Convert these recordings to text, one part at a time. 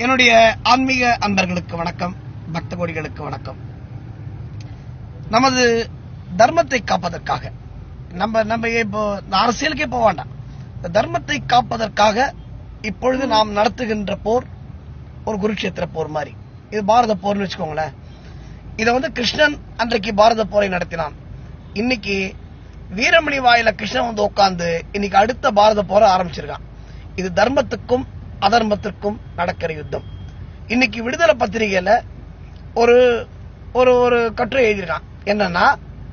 என்னுடைய ஆன்மீக அன்பர்களுக்கு வணக்கம் பக்த கோடிகளுக்கு வணக்கம் நமது தர்மத்தை காப்பதற்காக நம்ம நம்ம இப்போ இந்த அரசியலுக்கே போக வேண்டாம் இந்த தர்மத்தை காப்பதற்காக இப்பொழுது நாம் நடத்துகின்ற போர் ஒரு குருட்சேத்திர போர் மாதிரி இது பாரத போர்னு வச்சுக்கோங்களேன் இதை வந்து கிருஷ்ணன் அன்றைக்கு பாரத போரை நடத்தினான் இன்னைக்கு வீரமணி வாயில கிருஷ்ணன் வந்து உட்கார்ந்து இன்னைக்கு அடுத்த பாரத போரை ஆரம்பிச்சிருக்கான் இது தர்மத்துக்கும் அதர்மத்திற்கும் நடக்கிற யுத்தம் இன்னைக்கு விடுதலை பத்திரிகையில ஒரு ஒரு ஒரு கட்டுரை எழுதியிருக்கான் என்னன்னா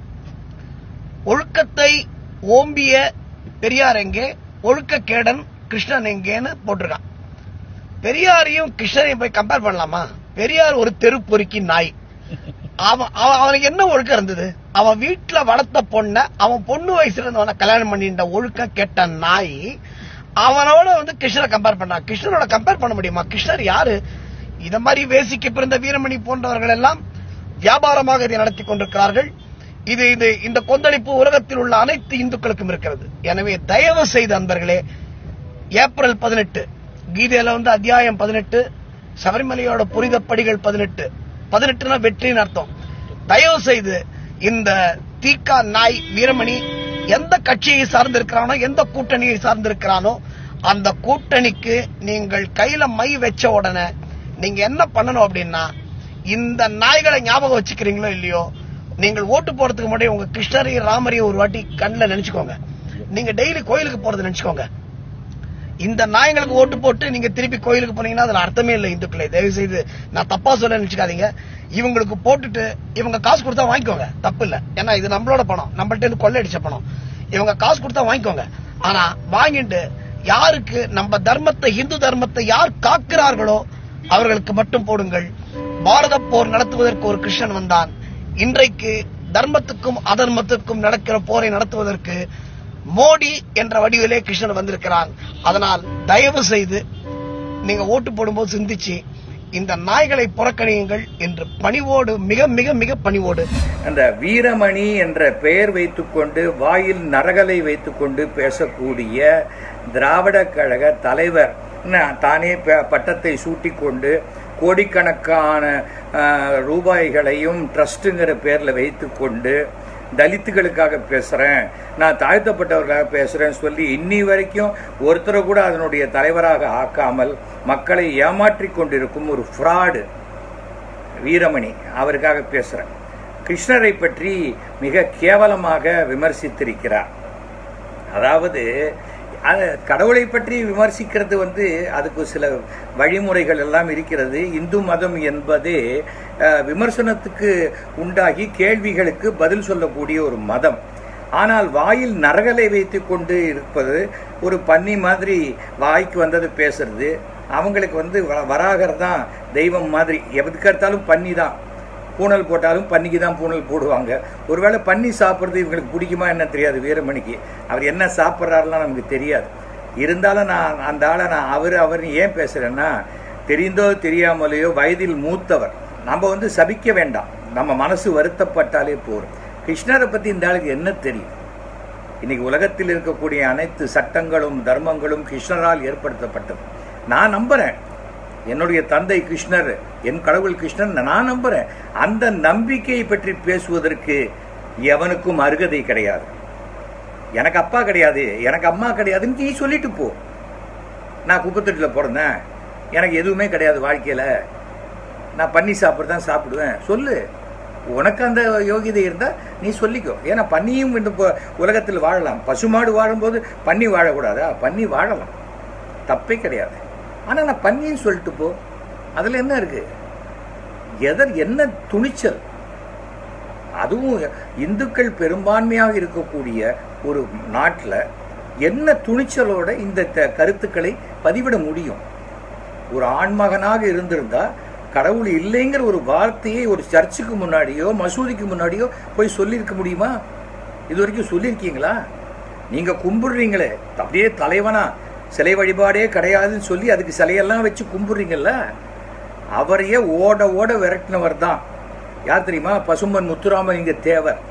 ஒழுக்கத்தை ஓம்பிய பெரியார் எங்கே ஒழுக்கக்கேடன் கிருஷ்ணன் எங்கேன்னு போட்டிருக்கான் பெரியாரையும் கிருஷ்ணரையும் போய் கம்பேர் பண்ணலாமா பெரியார் ஒரு தெரு பொறுக்கி நாய் அவன் அவன் அவனுக்கு என்ன ஒழுக்கம் இருந்தது அவன் வீட்டுல வளர்த்த பொண்ண அவன் பொண்ணு வயசுல இருந்தவன கல்யாணம் பண்ணிட்ட ஒழுக்கம் கெட்ட நாய் அவனோட வந்து கிருஷ்ணரை கம்பேர் பண்ணான் கிருஷ்ணரோட கம்பேர் பண்ண முடியுமா கிருஷ்ணர் யாரு இத மாதிரி வேசிக்கு பிறந்த வீரமணி போன்றவர்கள் எல்லாம் வியாபாரமாக இதை நடத்தி கொண்டிருக்கிறார்கள் இது இது இந்த கொந்தளிப்பு உலகத்தில் உள்ள அனைத்து இந்துக்களுக்கும் இருக்கிறது எனவே தயவு செய்து அன்பர்களே ஏப்ரல் பதினெட்டு கீதையில வந்து அத்தியாயம் பதினெட்டு சபரிமலையோட புனித படிகள் பதினெட்டு பதினெட்டுனா வெற்றின்னு அர்த்தம் தயவு செய்து இந்த தீக்கா நாய் வீரமணி எந்த கட்சியை சார்ந்திருக்கிறானோ எந்த கூட்டணியை சார்ந்திருக்கிறானோ அந்த கூட்டணிக்கு நீங்கள் கையில மை வச்ச உடனே நீங்க என்ன பண்ணணும் அப்படின்னா இந்த நாய்களை ஞாபகம் வச்சுக்கிறீங்களோ இல்லையோ நீங்கள் ஓட்டு போறதுக்கு முன்னாடி உங்க கிருஷ்ணரையும் ராமரையும் ஒரு வாட்டி கண்ணில் நினைச்சுக்கோங்க நீங்க டெய்லி கோயிலுக்கு போறது நினைச்சுக்கோங்க இந்த நாயங்களுக்கு ஓட்டு போட்டு நீங்க திருப்பி கோயிலுக்கு போனீங்கன்னா அதுல அர்த்தமே இல்லை இந்துக்களை தயவு செய்து நான் தப்பா சொல்ல நினைச்சுக்காதீங்க இவங்களுக்கு போட்டுட்டு இவங்க காசு கொடுத்தா வாங்கிக்கோங்க தப்பு இல்ல ஏன்னா இது நம்மளோட பணம் நம்மள்ட்ட இருந்து கொள்ளையடிச்ச பணம் இவங்க காசு கொடுத்தா வாங்கிக்கோங்க ஆனா வாங்கிட்டு யாருக்கு நம்ம தர்மத்தை இந்து தர்மத்தை யார் காக்கிறார்களோ அவர்களுக்கு மட்டும் போடுங்கள் பாரத போர் நடத்துவதற்கு ஒரு கிருஷ்ணன் வந்தான் இன்றைக்கு தர்மத்துக்கும் அதர்மத்துக்கும் நடக்கிற போரை நடத்துவதற்கு மோடி என்ற வடிவிலே கிருஷ்ணன் வந்திருக்கிறான் அதனால் தயவு செய்து நீங்க ஓட்டு போடும்போது சிந்திச்சு இந்த நாய்களை புறக்கணியுங்கள் என்று பணிவோடு மிக மிக மிக பணிவோடு அந்த வீரமணி என்ற பெயர் வைத்துக்கொண்டு வாயில் நரகலை வைத்துக்கொண்டு பேசக்கூடிய திராவிட கழக தலைவர் ந- தானே ப- பட்டத்தை சூட்டிக்கொண்டு கோடிக்கணக்கான ஆஹ், ரூபாய்களையும் ட்ரஸ்ட்டுங்கிற பேர்ல வைத்துக்கொண்டு தலித்துகளுக்காக பேசுறேன் நான் தாழ்த்தப்பட்டவர்களாக பேசுறேன்னு சொல்லி இன்னி வரைக்கும் ஒருத்தரை கூட அதனுடைய தலைவராக ஆக்காமல் மக்களை ஏமாற்றிக் கொண்டிருக்கும் ஒரு ஃப்ராடு வீரமணி அவருக்காக பேசுறேன் கிருஷ்ணரை பற்றி மிக கேவலமாக விமர்சித்திருக்கிறார் அதாவது அது கடவுளை பற்றி விமர்சிக்கிறது வந்து அதுக்கு சில வழிமுறைகள் எல்லாம் இருக்கிறது இந்து மதம் என்பது அஹ், விமர்சனத்துக்கு உண்டாகி கேள்விகளுக்கு பதில் சொல்லக்கூடிய ஒரு மதம் ஆனால் வாயில் நரகலை வைத்து கொண்டு இருப்பது ஒரு பன்னி மாதிரி வாய்க்கு வந்தது பேசுறது அவங்களுக்கு வந்து வ- வராகர் தான் தெய்வம் மாதிரி எதுக்கு எடுத்தாலும் பன்னி தான் பூனல் போட்டாலும் பன்னிக்கு தான் பூனல் போடுவாங்க ஒருவேளை பன்னி சாப்பிட்றது இவங்களுக்கு பிடிக்குமா என்ன தெரியாது வீரமணிக்கு அவர் என்ன சாப்பிட்றாருலாம் நமக்கு தெரியாது இருந்தாலும் நான் அந்த ஆளை நான் அவர் அவர்னு ஏன் பேசுறேன்னா தெரிந்தோ தெரியாமலையோ வயதில் மூத்தவர் நம்ம வந்து சபிக்க வேண்டாம் நம்ம மனசு வருத்தப்பட்டாலே போதும் கிருஷ்ணரை பத்தி இந்த ஆளுக்கு என்ன தெரியும் இன்னைக்கு உலகத்தில் இருக்கக்கூடிய அனைத்து சட்டங்களும் தர்மங்களும் கிருஷ்ணரால் ஏற்படுத்தப்பட்டது நான் நம்புறேன் என்னுடைய தந்தை கிருஷ்ணர் என் கடவுள் கிருஷ்ணன் நான் நம்புறேன் அந்த நம்பிக்கையை பற்றி பேசுவதற்கு எவனுக்கும் அருகதை கிடையாது எனக்கு அப்பா கிடையாது எனக்கு அம்மா கிடையாதுன்னு நீ சொல்லிட்டு போ நான் குப்பத்தொட்டியில் பிறந்தேன் எனக்கு எதுவுமே கிடையாது வாழ்க்கையில நான் பண்ணி சாப்பிட்டு தான் சாப்பிடுவேன் சொல்லு உனக்கு அந்த யோகிதை இருந்தா நீ சொல்லிக்கோ ஏன்னா பன்னியும் இந்த ப- உலகத்தில் வாழலாம் பசுமாடு வாழும்போது பன்னி வாழக்கூடாதா பன்னி வாழலாம் தப்பே கிடையாது ஆனா நான் பன்னின்னு சொல்லிட்டு போ அதுல என்ன இருக்கு எதர் என்ன துணிச்சல் அதுவும் இந்துக்கள் பெரும்பான்மையாக இருக்கக்கூடிய ஒரு நாட்டில் என்ன துணிச்சலோட இந்த த- கருத்துக்களை பதிவிட முடியும் ஒரு ஆண்மகனாக இருந்திருந்தா கடவுள் இல்லைங்கிற ஒரு வார்த்தையை ஒரு சர்ச்சுக்கு முன்னாடியோ மசூதிக்கு முன்னாடியோ போய் சொல்லியிருக்க முடியுமா இது வரைக்கும் சொல்லியிருக்கீங்களா நீங்க கும்பிடுறீங்களே அப்படியே தலைவனா சிலை வழிபாடே கிடையாதுன்னு சொல்லி அதுக்கு சிலையெல்லாம் வச்சு கும்பிடுறீங்கல்ல அவரையே ஓட ஓட விரட்டினவர் தான் யார் தெரியுமா பசும்பன் முத்துராமலிங்க தேவர்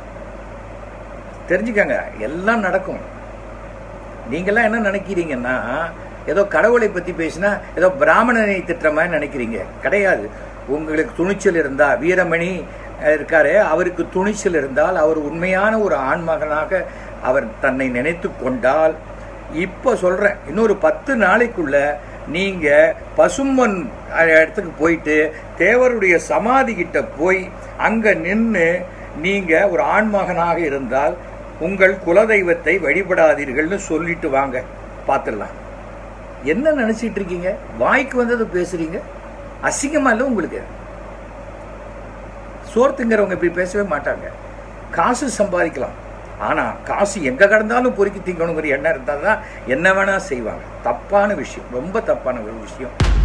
தெரிஞ்சுக்கங்க எல்லாம் நடக்கும் நீங்கெல்லாம் என்ன நினைக்கிறீங்கன்னா ஏதோ கடவுளை பற்றி பேசினா ஏதோ பிராமணனை திட்டுற மாதிரி நினைக்கிறீங்க கிடையாது உங்களுக்கு துணிச்சல் இருந்தா வீரமணி அஹ், இருக்காரு அவருக்கு துணிச்சல் இருந்தால் அவர் உண்மையான ஒரு ஆண்மகனாக அவர் தன்னை நினைத்து கொண்டால் இப்போ சொல்கிறேன் இன்னொரு பத்து நாளைக்குள்ள நீங்கள் பசும்பொன் அஹ், இடத்துக்கு போயிட்டு தேவருடைய சமாதி கிட்ட போய் அங்கே நின்று நீங்கள் ஒரு ஆண்மகனாக இருந்தால் உங்கள் குலதெய்வத்தை வழிபடாதீர்கள்னு சொல்லிட்டு வாங்க பார்த்துடலாம் என்ன நினைச்சிட்டு இருக்கீங்க வாய்க்கு வந்ததை பேசுறீங்க அசிங்கமா இல்லை உங்களுக்கு சோர்த்துங்கிறவங்க இப்படி பேசவே மாட்டாங்க காசு சம்பாதிக்கலாம் ஆனா காசு எங்க கடந்தாலும் பொறுக்கி திங்கணுங்கிற எண்ணம் இருந்தால் தான் என்ன வேணா செய்வாங்க தப்பான விஷயம் ரொம்ப தப்பான ஒரு விஷயம்